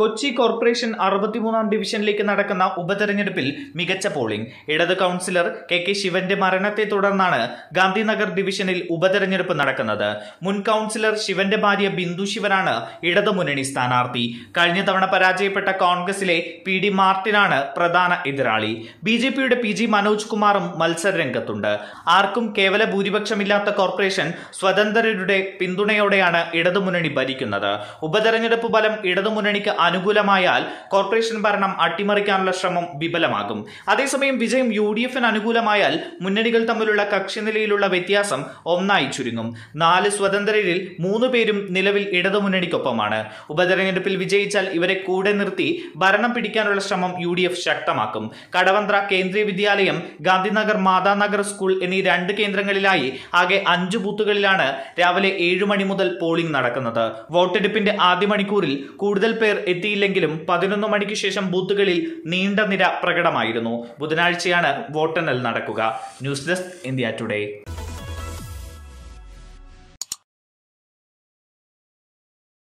Kochi corporation അറുപത്തിമൂന്നാം ഡിവിഷനിലേക്ക് നടക്കുന്ന ഉപതെരഞ്ഞെടുപ്പിൽ മികച്ച പോളിംഗ് ഇടത് കൗൺസിലർ കെ കെ ശിവന്റെ മരണത്തെ തുടർന്നാണ് ഗാന്ധിനഗർ ഡിവിഷനിൽ ഉപതെരഞ്ഞെടുപ്പ് നടക്കുന്നത് മുൻ കൗൺസിലർ ശിവന്റെ ഭാര്യ ബിന്ദു ശിവനാണ് ഇടതുമുന്നണി സ്ഥാനാർത്ഥി കഴിഞ്ഞ തവണ പരാജയപ്പെട്ട കോൺഗ്രസിലെ പി ഡി മാർട്ടിനാണ് പ്രധാന എതിരാളി ബി ജെ പിയുടെ പി ജി മനോജ് കുമാറും മത്സര രംഗത്തുണ്ട് ആർക്കും കേവല ഭൂരിപക്ഷമില്ലാത്ത കോർപ്പറേഷൻ സ്വതന്ത്രരുടെ പിന്തുണയോടെയാണ് ഇടതുമുന്നണി ഭരിക്കുന്നത് ഉപതെരഞ്ഞെടുപ്പ് ഫലം ഇടതുമുന്നണിക്ക് അനുകൂലമായാൽ കോർപ്പറേഷൻ ഭരണം അട്ടിമറിക്കാനുള്ള ശ്രമം വിഫലമാകും അതേസമയം വിജയം യു ഡി എഫിന് അനുകൂലമായാൽ മുന്നണികൾ തമ്മിലുള്ള കക്ഷിനിലയിലുള്ള വ്യത്യാസം ഒന്നായി ചുരുങ്ങും നാല് സ്വതന്ത്രരിൽ മൂന്ന് പേരും നിലവിൽ ഇടതുമുന്നണിക്കൊപ്പമാണ് ഉപതെരഞ്ഞെടുപ്പിൽ വിജയിച്ചാൽ ഇവരെ കൂടെ നിർത്തി ഭരണം പിടിക്കാനുള്ള ശ്രമം യു ഡി എഫ് ശക്തമാക്കും കടവന്ത്ര കേന്ദ്രീയ വിദ്യാലയം ഗാന്ധിനഗർ മാതാനഗർ സ്കൂൾ എന്നീ രണ്ട് കേന്ദ്രങ്ങളിലായി ആകെ അഞ്ച് ബൂത്തുകളിലാണ് രാവിലെ ഏഴ് മണി മുതൽ പോളിംഗ് നടക്കുന്നത് വോട്ടെടുപ്പിന്റെ ആദ്യ മണിക്കൂറിൽ കൂടുതൽ പേർ എത്തിയില്ലെങ്കിലും പതിനൊന്ന് മണിക്ക് ശേഷം ബൂത്തുകളിൽ നീണ്ട നിര പ്രകടമായിരുന്നു ബുധനാഴ്ചയാണ് വോട്ടെണ്ണൽ നടക്കുക ന്യൂസ് ഡെസ്ക് ഇന്ത്യ ടുഡേ